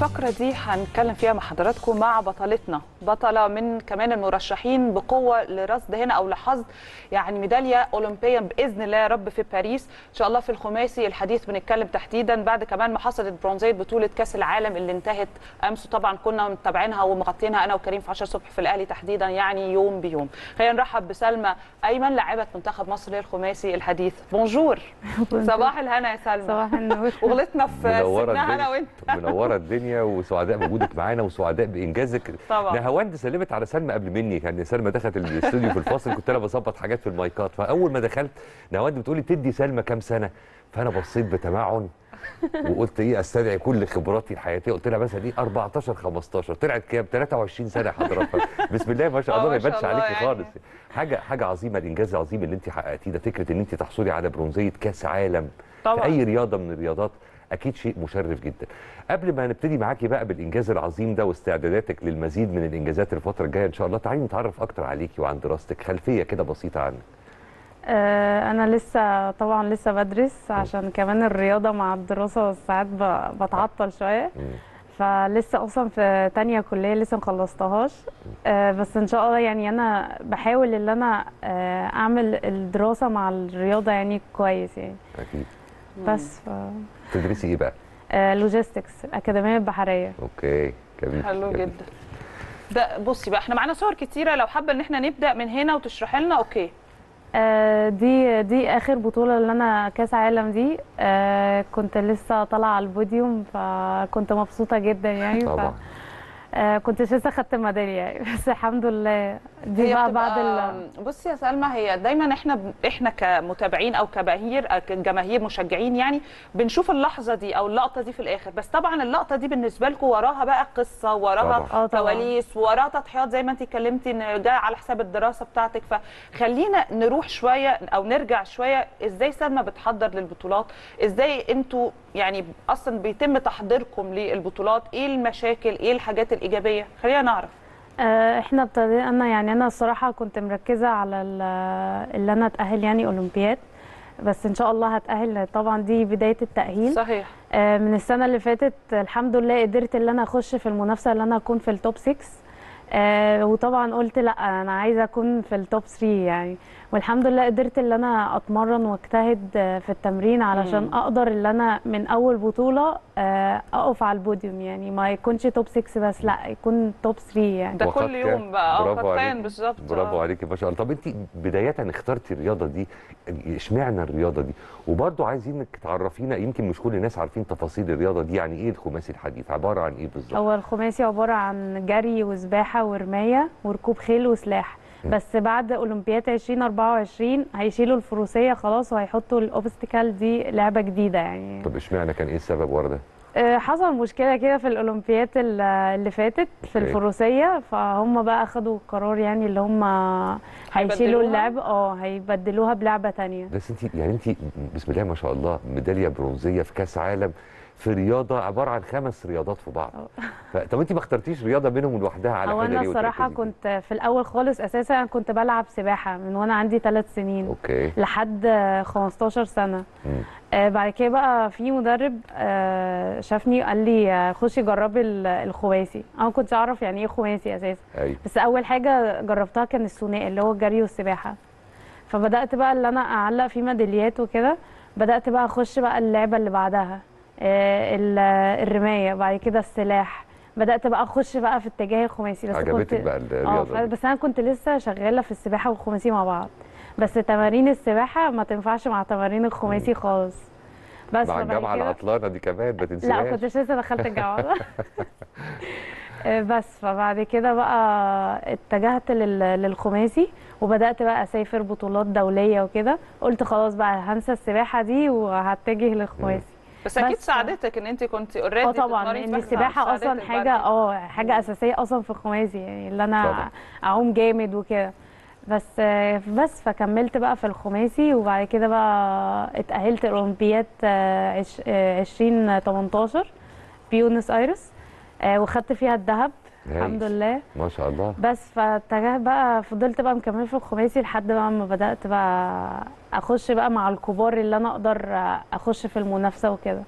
الفقرة دي هنتكلم فيها مع حضراتكم مع بطلتنا بطلة من كمان المرشحين بقوة لرصد هنا أو لحظ يعني ميدالية أولمبية بإذن الله يا رب في باريس إن شاء الله في الخماسي الحديث بنتكلم تحديدا بعد كمان ما حصلت برونزية بطولة كأس العالم اللي انتهت أمس طبعا كنا متابعينها ومغطينها أنا وكريم في 10 الصبح في الأهلي تحديدا يعني يوم بيوم خلينا نرحب بسلمى أيمن لاعبة منتخب مصر للخماسي الحديث بونجور صباح الهنا يا سلمى صباح النور وغلطنا في منوره سنها انا الدنيا وانت منوره الدنيا وسعداء بوجودك معانا وسعداء بانجازك طبعا نهاوند سلمت على سلمى قبل مني كان سلمى دخلت الاستوديو في الفاصل كنت انا بظبط حاجات في المايكات فاول ما دخلت نهاوند بتقولي تدي سلمى كام سنه فانا بصيت بتمعن وقلت ايه استدعي كل خبراتي الحياتيه قلت لها مثلا ايه 14 15 طلعت كام 23 سنه حضرتك بسم الله ما شاء آه، الله ما ما شاء يبانش الله عليكي يعني. خالص حاجه حاجه عظيمه الانجاز العظيم اللي انت حققتيه ده فكره ان انت تحصلي على برونزيه كاس عالم في طبعا اي رياضه من الرياضات اكيد شيء مشرف جدا قبل ما نبتدي معاكي بقى بالانجاز العظيم ده واستعداداتك للمزيد من الانجازات الفتره الجايه ان شاء الله تعالي نتعرف اكتر عليكي وعن دراستك خلفيه كده بسيطه عنك آه، انا لسه طبعا لسه بدرس عشان كمان الرياضه مع الدراسه ساعات ب- بتعطل شويه مم. فلسه اصلا في تانية كليه لسه مخلصتهاش آه، بس ان شاء الله يعني انا بحاول ان انا آه، اعمل الدراسه مع الرياضه يعني كويس يعني اكيد بس ف... تدرسي ايه بقى لوجيستكس الاكاديميه البحريه اوكي جميل حلو جميل. جدا ده بصي بقى احنا معانا صور كتيره لو حابه ان احنا نبدا من هنا وتشرحي لنا اوكي آه، دي دي اخر بطوله اللي انا كاس عالم دي آه، كنت لسه طالعه على البوديوم فكنت مبسوطه جدا يعني ف- طبعا آه، كنت لسه خدت ميداليه يعني بس الحمد لله دي هي بقى بتبقى- بعد ال... بصي يا سلمى هي دايما احنا ب- احنا كمتابعين او كبهير أو كجماهير مشجعين يعني بنشوف اللحظه دي او اللقطه دي في الاخر بس طبعا اللقطه دي بالنسبه لكم وراها بقى قصه وراها طبعاً. اه طبعا كواليس وراها تضحيات زي ما انت اتكلمتي ان ده على حساب الدراسه بتاعتك فخلينا نروح شويه او نرجع شويه ازاي سلمى بتحضر للبطولات ازاي انتوا يعني اصلا بيتم تحضيركم للبطولات ايه المشاكل ايه الحاجات الايجابيه خلينا نعرف آه، احنا ابتدينا انا يعني انا الصراحه كنت مركزه على ال- اللي انا اتاهل يعني اولمبياد بس ان شاء الله هتاهل طبعا دي بدايه التاهيل صحيح آه، من السنه اللي فاتت الحمد لله قدرت ان انا اخش في المنافسه اللي انا اكون في التوب 6 آه، وطبعا قلت لا انا عايزه اكون في التوب 3 يعني والحمد لله قدرت ان انا اتمرن واجتهد آه، في التمرين علشان مم. اقدر ان انا من اول بطوله آه، اقف على البوديوم يعني ما يكونش توب 6 بس لا يكون توب 3 يعني ده وقد كل كان. يوم بقى اه برافو قد كان عليكي. بالظبط برافو آه. عليكي ما شاء الله طب انت بدايه اخترتي الرياضه دي اشمعنى الرياضه دي وبرضه عايزينك تعرفينا يمكن مش كل الناس عارفين تفاصيل الرياضه دي يعني ايه الخماسي الحديث عباره عن ايه بالظبط هو الخماسي عبارة عن جري وسباحة ورماية وركوب خيل وسلاح م. بس بعد أولمبياد 2024 هيشيلوا الفروسية خلاص وهيحطوا الأوبستيكال دي لعبة جديدة يعني طب اشمعنى كان ايه السبب ورا ده آه، حصل مشكلة كده في الأولمبياد ال- اللي فاتت في أوكي. الفروسية فهم بقى أخدوا قرار يعني اللي هم هيشيلوا هيبدلوها؟ اللعب اه هيبدلوها بلعبة تانية بس انت يعني انت بسم الله ما شاء الله ميداليه برونزيه في كاس عالم في رياضه عباره عن خمس رياضات في بعض ف... طب انت ما اخترتيش رياضه منهم لوحدها على هو حاجه أنا ليه الصراحة وتركزي فيها؟ كنت في الأول خالص أساسا أنا كنت بلعب سباحة من وأنا عندي ثلاث سنين اوكي لحد 15 سنه مم. آه، بعد كده بقى في مدرب آه، شافني قال لي آه، خشي جربي ال- الخماسي انا ما كنتش اعرف يعني ايه خماسي اساسا ايوه بس اول حاجه جربتها كان الثنائي اللي هو الجري والسباحه فبدات بقى اللي انا اعلق فيه ميداليات وكده بدات بقى اخش بقى اللعبه اللي بعدها آه، ال- الرمايه بعد كده السلاح بدات بقى اخش بقى في اتجاه الخماسي بس عجبتك كنت بقى اه الرياضه دي بس انا كنت لسه شغاله في السباحه والخماسي مع بعض بس تمارين السباحه ما تنفعش مع تمارين الخماسي خالص بس مع فبعد الجامعه كده- العطلانه دي كمان ما لا تنسيهاش كنتش لسه دخلت الجامعه آه، بس فبعد كده بقى اتجهت لل- للخماسي وبدات بقى اسافر بطولات دوليه وكده قلت خلاص بقى هنسى السباحه دي وهتجه للخماسي بس اكيد بس- ساعدتك ان انت كنت اوريدي اه طبعا لان السباحه اصلا حاجه اه حاجه اساسيه اصلا في الخماسي يعني اللي انا طبعا. اعوم جامد وكده بس آه، بس فكملت بقى في الخماسي وبعد كده بقى اتأهلت الاولمبياد آه، عش- آه، 2018 بيونس ايرس آه، وخدت فيها الذهب الحمد هايل. لله ما شاء الله بس فاتجاه بقى فضلت بقى مكمله في الخماسي لحد بقى ما بدات بقى اخش بقى مع الكبار اللي انا اقدر اخش في المنافسه وكده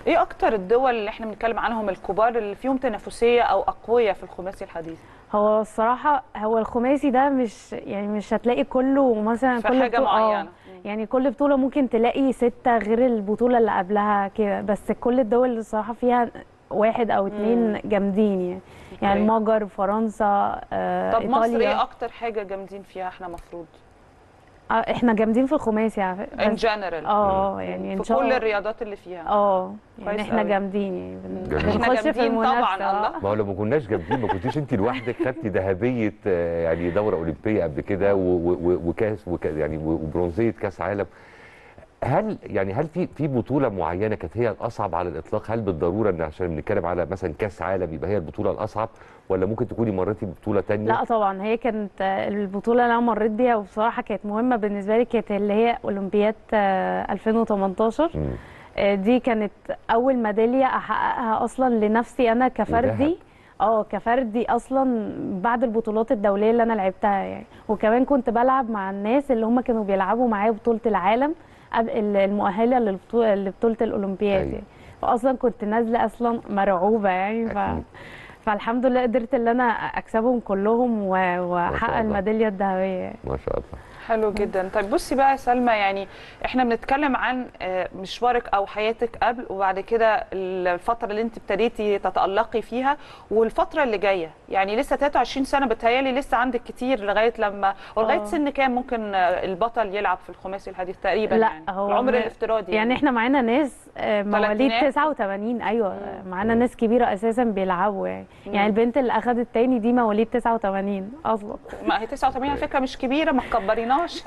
ايه اكتر الدول اللي احنا بنتكلم عنهم الكبار اللي فيهم تنافسيه او اقوياء في الخماسي الحديث هو الصراحه هو الخماسي ده مش يعني مش هتلاقي كله مثلا في كل حاجه بطولة- آه، معينه يعني كل بطولة ممكن تلاقي ستة غير البطولة اللي قبلها كده بس كل الدول الصراحة فيها واحد أو اتنين جامدين يعني يعني أوكي. المجر فرنسا آه، طب مصر إيطاليا ايه اكتر حاجه جامدين فيها احنا مفروض آه، احنا جامدين في الخماسي على فكرة ان بس- جنرال اه يعني ان في شاء كل الله الرياضات اللي فيها اه يعني كويس احنا أوي. جامدين يعني بن- جميل. احنا بنخش في جامدين طبعا المنافسة الله ما هو لو ما كناش جامدين ما كنتيش انت لوحدك خدتي ذهبيه آه، يعني دوره اولمبيه قبل كده و- و- و- وكاس وك يعني و- وبرونزيه كاس عالم هل يعني هل في في بطوله معينه كانت هي الاصعب على الاطلاق هل بالضروره ان عشان بنتكلم على مثلا كاس عالم يبقى هي البطوله الاصعب ولا ممكن تكوني مريتي ببطوله تانية لا طبعا هي كانت آه، البطولة اللي انا مريت بيها وبصراحة كانت مهمة بالنسبة لي كانت اللي هي اولمبياد آه، 2018 مم. آه، دي كانت اول ميداليه احققها اصلا لنفسي انا وذهب. كفردي اه كفردي اصلا بعد البطولات الدوليه اللي انا لعبتها يعني وكمان كنت بلعب مع الناس اللي هم كانوا بيلعبوا معايا بطوله العالم قبل المؤهله للبطوله لبطوله الاولمبياد أيوة. يعني فاصلا كنت نازله اصلا مرعوبه يعني ف... أكيد. فالحمد لله قدرت ان انا اكسبهم كلهم و- واحقق الله. الميداليه الذهبيه يعني. ما شاء الله حلو جدا طيب بصي بقى يا سلمى يعني احنا بنتكلم عن آه، مشوارك او حياتك قبل وبعد كده الفتره اللي انت ابتديتي تتالقي فيها والفتره اللي جايه يعني لسه 23 سنه بتهيالي لسه عندك كتير لغايه لما ولغايه آه. سن كام ممكن آه، البطل يلعب في الخماسي الحديث تقريبا لا، يعني هو العمر م- الافتراضي يعني احنا معانا ناس آه، مواليد تلاتينات؟ 89 ايوه آه، معانا ناس كبيره اساسا بيلعبوا يعني مم. يعني البنت اللي اخذت تاني دي مواليد 89 اصلا ما هي 89 على فكره مش كبيره ما تكبريناش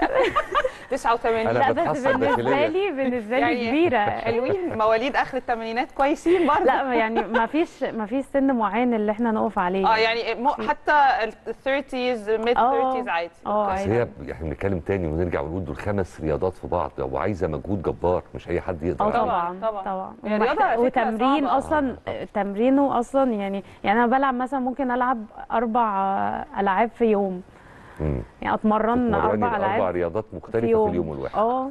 89 أنا لا بس بتحسن بالنسبه داخليا. لي بالنسبه لي يعني كبيره حلوين مواليد اخر الثمانينات كويسين برضه لا يعني ما فيش ما فيش سن معين اللي احنا نقف عليه اه يعني مو حتى ال 30s ميد آه. 30s عادي اه بس عادي. هي احنا بنتكلم تاني ونرجع ونقول دول خمس رياضات في بعض وعايزه مجهود جبار مش اي حد يقدر اه عليه. طبعا طبعاً. طبعا هي ومحت- رياضة على فكرة وتمرين صعبة. اصلا تمرينه اصلا يعني يعني انا بلعب مثلا ممكن العب اربع العاب في يوم مم. يعني اتمرن تتمرني اربع اربع العاب رياضات مختلفه في في, يوم اليوم الواحد اه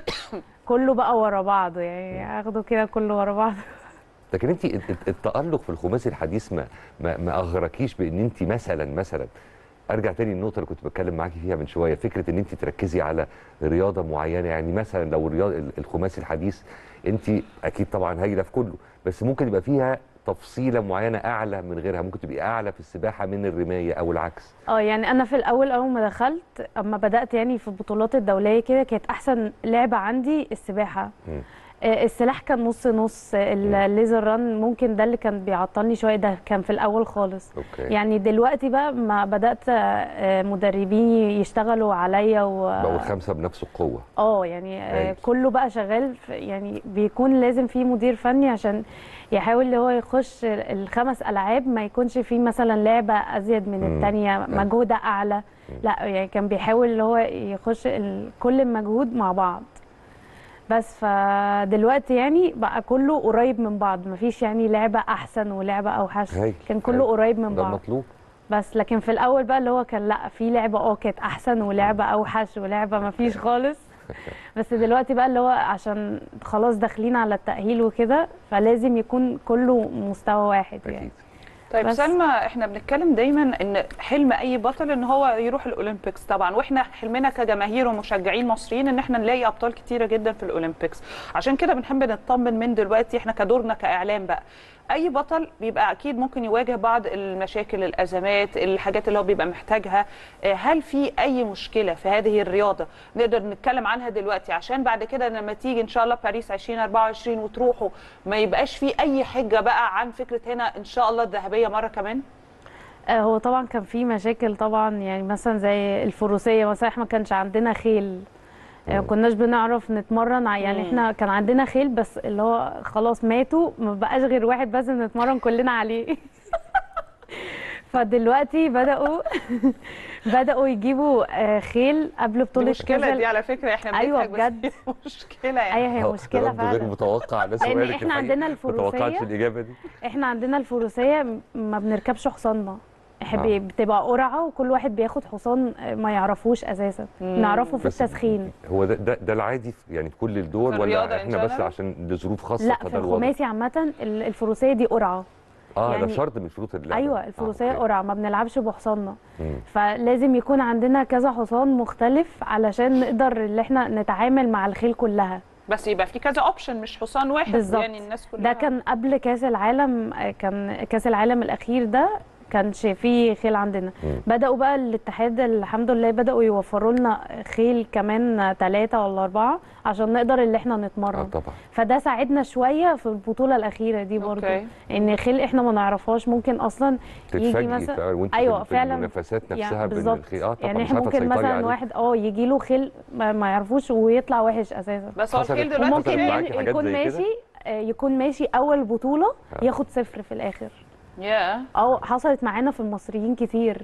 كله بقى ورا بعضه يعني اخده كده كله ورا بعض لكن انت الت- الت- التالق في الخماسي الحديث ما ما, ما اغركيش بان انت مثلا مثلا ارجع تاني النقطه اللي كنت بتكلم معاكي فيها من شويه فكره ان انت تركزي على رياضه معينه يعني مثلا لو الرياضه ال- الخماسي الحديث انت اكيد طبعا هايله في كله بس ممكن يبقى فيها تفصيله معينه اعلى من غيرها ممكن تبقي اعلى في السباحه من الرمايه او العكس اه يعني انا في الاول اول ما دخلت اما بدات يعني في البطولات الدوليه كده كانت احسن لعبه عندي السباحه مم. آه، السلاح كان نص نص ال- الليزر ران ممكن ده اللي كان بيعطلني شويه ده كان في الاول خالص اوكي يعني دلوقتي بقى ما بدات آه، مدربين يشتغلوا عليا و بقوا الخمسه بنفس القوه اه يعني آه، هايل. كله بقى شغال في يعني بيكون لازم في مدير فني عشان يحاول اللي هو يخش الخمس العاب ما يكونش فيه مثلا لعبه ازيد من مم. الثانيه مجهودها اعلى لا يعني كان بيحاول اللي هو يخش ال- كل المجهود مع بعض بس فدلوقتي يعني بقى كله قريب من بعض مفيش يعني لعبه احسن ولعبه اوحش هايل. كان كله هايل. قريب من ده بعض المطلوب بس لكن في الاول بقى اللي هو كان لا في لعبه اه كانت احسن ولعبه اوحش ولعبه ما فيش خالص بس دلوقتي بقى اللي هو عشان خلاص داخلين على التاهيل وكده فلازم يكون كله مستوى واحد يعني اكيد طيب بس. سلمى احنا بنتكلم دايما ان حلم اي بطل ان هو يروح الاولمبيكس طبعا واحنا حلمنا كجماهير ومشجعين مصريين ان احنا نلاقي ابطال كتيره جدا في الاولمبيكس عشان كده بنحب نطمن من دلوقتي احنا كدورنا كاعلام بقى اي بطل بيبقى اكيد ممكن يواجه بعض المشاكل الازمات الحاجات اللي هو بيبقى محتاجها آه، هل في اي مشكله في هذه الرياضه نقدر نتكلم عنها دلوقتي عشان بعد كده لما تيجي ان شاء الله باريس 2024 وتروحوا ما يبقاش في اي حجه بقى عن فكره هنا ان شاء الله الذهبيه مره كمان آه، هو طبعا كان في مشاكل طبعا يعني مثلا زي الفروسيه مثلا احنا ما كانش عندنا خيل آه، مم. كناش بنعرف نتمرن ع- يعني مم. احنا كان عندنا خيل بس اللي هو خلاص ماتوا ما بقاش غير واحد بس نتمرن كلنا عليه فدلوقتي بدأوا بدأوا يجيبوا آه، خيل قبل دي بطولة مشكله كاس دي على فكره احنا أيوة بنضحك بس بجد. دي مشكله يعني ايوه هي هو مشكلة رد غير فعلا متوقع ده لأن سؤالك إحنا الحقيقي. عندنا ما توقعتش الفروسية الاجابه دي احنا عندنا الفروسية م- ما بنركبش حصاننا احب آه. بتبقى قرعه وكل واحد بياخد حصان ما يعرفوش اساسا مم. نعرفه في بس التسخين هو ده ده, ده العادي في- يعني في كل الدول في ولا الرياضة in احنا بس general؟ عشان لظروف خاصه لا فده في الوضع؟ الخماسي عامه ال- الفروسيه دي قرعه اه ده يعني- شرط من شروط اللعبه ايوه الفروسيه أوكي. قرعه ما بنلعبش بحصاننا مم. فلازم يكون عندنا كذا حصان مختلف علشان نقدر ان احنا نتعامل مع الخيل كلها بس يبقى في كذا اوبشن مش حصان واحد بالظبط. يعني الناس كلها ده كان قبل كاس العالم آه، كان كاس العالم الاخير ده كانش فيه خيل عندنا مم. بداوا بقى الاتحاد الحمد لله بداوا يوفروا لنا خيل كمان ثلاثة ولا أربعة عشان نقدر اللي احنا اه نتمرن طبعا فده ساعدنا شوية في البطولة الأخيرة دي برضو أوكي. إن خيل احنا ما نعرفهاش ممكن أصلا يجي تتفاجئي مثلا فعلا وانت أيوة في فعلا المنافسات نفسها يعني بين بالظبط الخي... اه طبعا يعني مش احنا عارفه ممكن تسيطري مثلا عليه. واحد اه يجي له خيل ما ما يعرفوش ويطلع وحش اساسا بس هو حصلت- الخيل حصلت دلوقتي وممكن كام؟ معاكي حاجات يكون زي كده؟ ماشي آه، يكون ماشي اول بطوله آه. ياخد صفر في الاخر يا اه حصلت معانا في المصريين كتير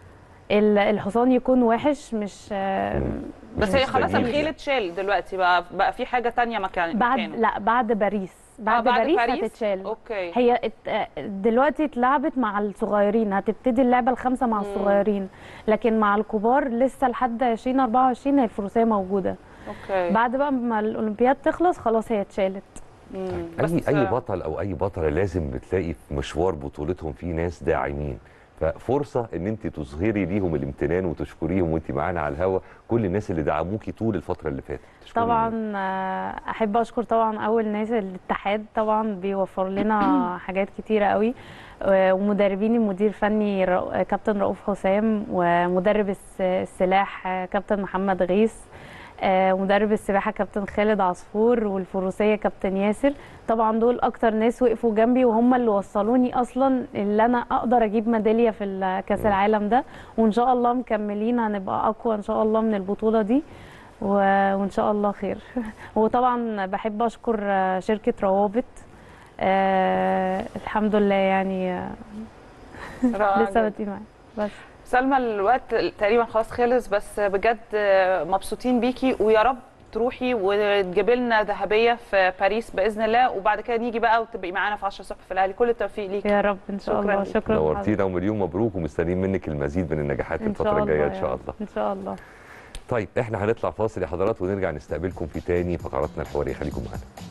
ال- الحصان يكون وحش مش آه، بس هي خلاص مستنيين الخيل يعني. اتشال دلوقتي بقى بقى في حاجه تانية مكان بعد مكانه. لا بعد باريس بعد, بعد باريس, باريس؟ هتتشال اوكي هي ات- آه، دلوقتي اتلعبت مع الصغيرين هتبتدي اللعبه الخامسه مع الصغيرين لكن مع الكبار لسه لحد 2024 هي الفروسيه موجوده اوكي بعد بقى ما الاولمبياد تخلص خلاص هي اتشالت مم. اي بس اي بطل او اي بطله لازم بتلاقي في مشوار بطولتهم في ناس داعمين ففرصه ان انت تظهري ليهم الامتنان وتشكريهم وانت معانا على الهوا كل الناس اللي دعموكي طول الفتره اللي فاتت تشكريهم. طبعا آه، احب اشكر طبعا اول ناس الاتحاد طبعا بيوفر لنا حاجات كتيره قوي آه، ومدربين المدير الفني رأ- آه، كابتن رؤوف حسام ومدرب الس- السلاح آه، كابتن محمد غيث آه، ومدرب السباحه كابتن خالد عصفور والفروسيه كابتن ياسر طبعا دول اكتر ناس وقفوا جنبي وهم اللي وصلوني اصلا اللي انا اقدر اجيب ميداليه في ال- كاس العالم ده وان شاء الله مكملين هنبقى اقوى ان شاء الله من البطوله دي و- وان شاء الله خير وطبعا بحب اشكر آه، شركه روابط آه الحمد لله يعني آه، رائع لسه جداً. بادئين معايا بس سلمى الوقت تقريبا خلاص خلص بس بجد مبسوطين بيكي ويا رب تروحي وتجيبي لنا ذهبيه في باريس باذن الله وبعد كده نيجي بقى وتبقي معانا في 10 الصبح في الاهلي كل التوفيق ليكي يا رب ان شاء شكراً الله ليك. شكرا نورتينا ومليون مبروك ومستنيين منك المزيد من النجاحات ان الفتره شاء الله الجايه ان يا شاء رب. الله ان شاء الله طيب احنا هنطلع فاصل يا حضرات ونرجع نستقبلكم في تاني فقراتنا الحواريه خليكم معانا